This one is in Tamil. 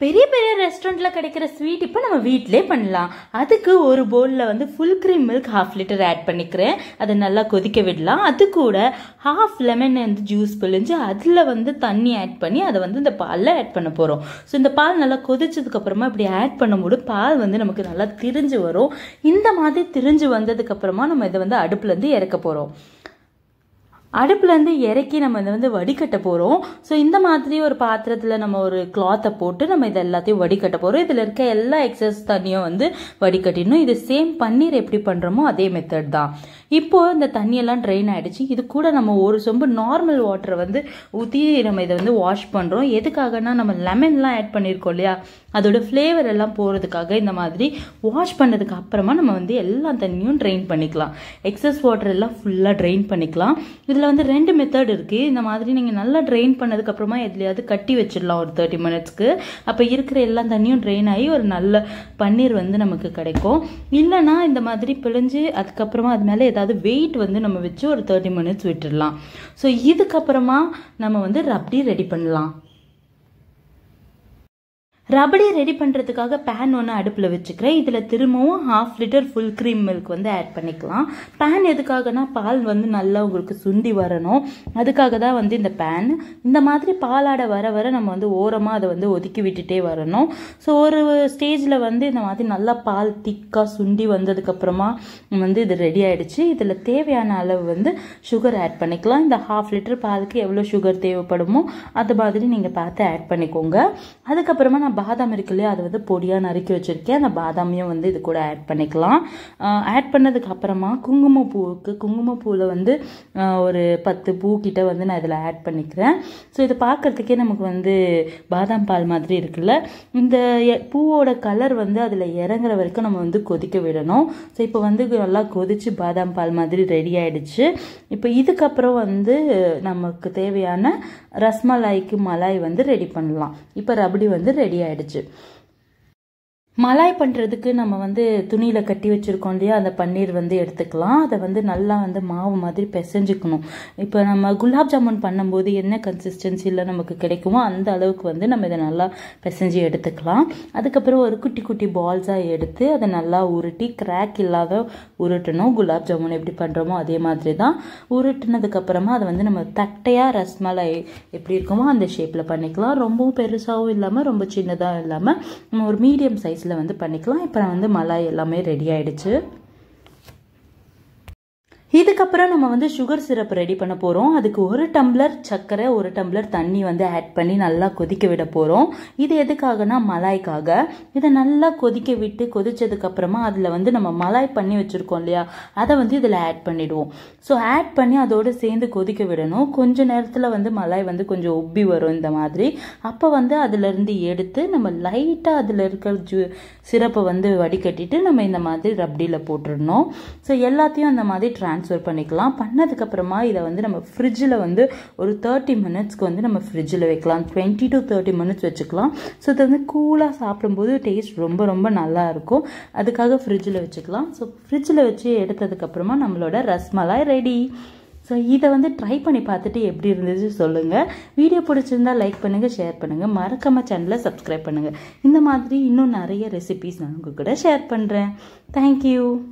பெரிய பெரிய ரெஸ்டாரண்ட்டில் கிடைக்கிற ஸ்வீட் இப்போ நம்ம வீட்டிலே பண்ணலாம் அதுக்கு ஒரு பவுலில் வந்து full cream milk half litre add பண்ணிக்கிறேன் அதை நல்லா கொதிக்க விடலாம் அது கூட ஹாஃப் லெமன் வந்து ஜூஸ் பிழிஞ்சு அதில் வந்து தண்ணி ஆட் பண்ணி அதை வந்து இந்த பாலில் ஆட் பண்ண போகிறோம் ஸோ இந்த பால் நல்லா கொதிச்சதுக்கப்புறமா இப்படி ஆட் பண்ணும்போது பால் வந்து நமக்கு நல்லா திரிஞ்சு வரும் இந்த மாதிரி திரிஞ்சு வந்ததுக்கப்புறமா நம்ம இதை வந்து அடுப்புலேருந்து இறக்க போகிறோம் அடுப்புலேருந்து இறக்கி நம்ம இதை வந்து வடிகட்ட போகிறோம் ஸோ இந்த மாதிரி ஒரு பாத்திரத்தில் நம்ம ஒரு கிளாத்தை போட்டு நம்ம இதை எல்லாத்தையும் வடிகட்ட போகிறோம் இதில் இருக்க எல்லா எக்ஸஸ் தண்ணியும் வந்து வடிகட்டிடணும் இது சேம் பன்னீர் எப்படி பண்ணுறோமோ அதே மெத்தட் தான் இப்போது இந்த தண்ணியெல்லாம் ட்ரெயின் ஆகிடுச்சு இது கூட நம்ம ஒரு சொம்பு நார்மல் வாட்டரை வந்து ஊற்றி நம்ம இதை வந்து வாஷ் பண்ணுறோம் எதுக்காகனா நம்ம லெமன்லாம் ஆட் பண்ணியிருக்கோம் இல்லையா அதோட ஃப்ளேவர் எல்லாம் போகிறதுக்காக இந்த மாதிரி வாஷ் பண்ணதுக்கு அப்புறமா நம்ம வந்து எல்லா தண்ணியும் ட்ரெயின் பண்ணிக்கலாம் எக்ஸஸ் வாட்டர் எல்லாம் ஃபுல்லாக ட்ரெயின் பண்ணிக்கலாம் இதில் வந்து ரெண்டு மெத்தட் இருக்குது இந்த மாதிரி நீங்கள் நல்லா ட்ரெயின் பண்ணதுக்கப்புறமா எதுலையாவது கட்டி வச்சிடலாம் ஒரு தேர்ட்டி மினிட்ஸ்க்கு அப்போ இருக்கிற எல்லா தண்ணியும் ட்ரெயின் ஆகி ஒரு நல்ல பன்னீர் வந்து நமக்கு கிடைக்கும் இல்லைனா இந்த மாதிரி பிழிஞ்சு அதுக்கப்புறமா அது மேலே ஏதாவது வெயிட் வந்து நம்ம வச்சு ஒரு தேர்ட்டி மினிட்ஸ் விட்டுடலாம் ஸோ இதுக்கப்புறமா நம்ம வந்து ரப்டி ரெடி பண்ணலாம் ரபடி ரெடி பண்ணுறதுக்காக பேன் ஒன்று அடுப்பில் வச்சுக்கிறேன் இதில் திரும்பவும் half litre full cream milk வந்து ஆட் பண்ணிக்கலாம் பேன் எதுக்காகனா பால் வந்து நல்லா உங்களுக்கு சுண்டி வரணும் அதுக்காக தான் வந்து இந்த பேன் இந்த மாதிரி பாலாட வர வர நம்ம வந்து ஓரமாக அதை வந்து ஒதுக்கி விட்டுட்டே வரணும் ஸோ ஒரு ஸ்டேஜில் வந்து இந்த மாதிரி நல்லா பால் திக்காக சுண்டி வந்ததுக்கப்புறமா வந்து இது ரெடி ஆகிடுச்சு இதில் தேவையான அளவு வந்து சுகர் ஆட் பண்ணிக்கலாம் இந்த ஹாஃப் லிட்டர் பாலுக்கு எவ்வளோ சுகர் தேவைப்படுமோ அது மாதிரி நீங்கள் பார்த்து ஆட் பண்ணிக்கோங்க அதுக்கப்புறமா நான் பாதாம் இருக்கு இல்லையா அதை வந்து பொடியாக நறுக்கி வச்சுருக்கேன் அந்த பாதாமையும் வந்து இது கூட ஆட் பண்ணிக்கலாம் ஆட் பண்ணதுக்கு அப்புறமா குங்குமப்பூவுக்கு குங்குமப்பூவில் வந்து ஒரு பத்து பூ கிட்ட வந்து நான் இதில் ஆட் பண்ணிக்கிறேன் ஸோ இது பார்க்குறதுக்கே நமக்கு வந்து பாதாம் பால் மாதிரி இருக்குல்ல இந்த பூவோட கலர் வந்து அதில் இறங்குற வரைக்கும் நம்ம வந்து கொதிக்க விடணும் ஸோ இப்போ வந்து நல்லா கொதிச்சு பாதாம் பால் மாதிரி ரெடி ஆயிடுச்சு இப்போ இதுக்கப்புறம் வந்து நமக்கு தேவையான ரஸ்மலாய்க்கு மலாய் வந்து ரெடி பண்ணலாம் இப்போ ரபடி வந்து ரெடி ஆயிடுச்சு மலாய் பண்ணுறதுக்கு நம்ம வந்து துணியில் கட்டி வச்சுருக்கோம் இல்லையா அந்த பன்னீர் வந்து எடுத்துக்கலாம் அதை வந்து நல்லா வந்து மாவு மாதிரி பிசைஞ்சுக்கணும் இப்போ நம்ம குலாப் ஜாமுன் பண்ணும்போது என்ன கன்சிஸ்டன்சியில் நமக்கு கிடைக்குமோ அந்த அளவுக்கு வந்து நம்ம இதை நல்லா பிசைஞ்சு எடுத்துக்கலாம் அதுக்கப்புறம் ஒரு குட்டி குட்டி பால்ஸாக எடுத்து அதை நல்லா உருட்டி கிராக் இல்லாத உருட்டணும் குலாப் ஜாமுன் எப்படி பண்ணுறோமோ அதே மாதிரி தான் உருட்டினதுக்கப்புறமா அதை வந்து நம்ம தட்டையாக ரஸ்மலாய் எப்படி இருக்குமோ அந்த ஷேப்பில் பண்ணிக்கலாம் ரொம்பவும் பெருசாகவும் இல்லாமல் ரொம்ப சின்னதாக இல்லாமல் நம்ம ஒரு மீடியம் சைஸ் சைஸில் வந்து பண்ணிக்கலாம் இப்போ வந்து மலாய் எல்லாமே ரெடி ஆயிடுச்சு இதுக்கப்புறம் நம்ம வந்து சுகர் சிரப் ரெடி பண்ண போகிறோம் அதுக்கு ஒரு டம்ளர் சர்க்கரை ஒரு டம்ளர் தண்ணி வந்து ஆட் பண்ணி நல்லா கொதிக்க விட போகிறோம் இது எதுக்காகனா மலாய்க்காக இதை நல்லா கொதிக்க விட்டு கொதிச்சதுக்கப்புறமா அதில் வந்து நம்ம மலாய் பண்ணி வச்சுருக்கோம் இல்லையா அதை வந்து இதில் ஆட் பண்ணிடுவோம் ஸோ ஆட் பண்ணி அதோடு சேர்ந்து கொதிக்க விடணும் கொஞ்ச நேரத்தில் வந்து மலாய் வந்து கொஞ்சம் உப்பி வரும் இந்த மாதிரி அப்போ வந்து அதிலிருந்து எடுத்து நம்ம லைட்டாக அதில் இருக்கிற ஜூ சிரப்பை வந்து வடிகட்டிட்டு நம்ம இந்த மாதிரி ரப்டியில் போட்டுடணும் ஸோ எல்லாத்தையும் அந்த மாதிரி ட்ரான்ஸ் ட்ரான்ஸ்ஃபர் பண்ணிக்கலாம் பண்ணதுக்கப்புறமா இதை வந்து நம்ம ஃப்ரிட்ஜில் வந்து ஒரு தேர்ட்டி மினிட்ஸ்க்கு வந்து நம்ம ஃப்ரிட்ஜில் வைக்கலாம் டுவெண்ட்டி டு தேர்ட்டி மினிட்ஸ் வச்சுக்கலாம் ஸோ இதை வந்து கூலாக சாப்பிடும்போது டேஸ்ட் ரொம்ப ரொம்ப நல்லா இருக்கும் அதுக்காக ஃப்ரிட்ஜில் வச்சுக்கலாம் ஸோ ஃப்ரிட்ஜில் வச்சு எடுத்ததுக்கப்புறமா நம்மளோட ரஸ்மலாய் ரெடி ஸோ இதை வந்து ட்ரை பண்ணி பார்த்துட்டு எப்படி இருந்துச்சு சொல்லுங்கள் வீடியோ பிடிச்சிருந்தா லைக் பண்ணுங்கள் ஷேர் பண்ணுங்கள் மறக்காம சேனலை சப்ஸ்கிரைப் பண்ணுங்கள் இந்த மாதிரி இன்னும் நிறைய ரெசிபீஸ் நான் உங்கள் கூட ஷேர் பண்ணுறேன் தேங்க்யூ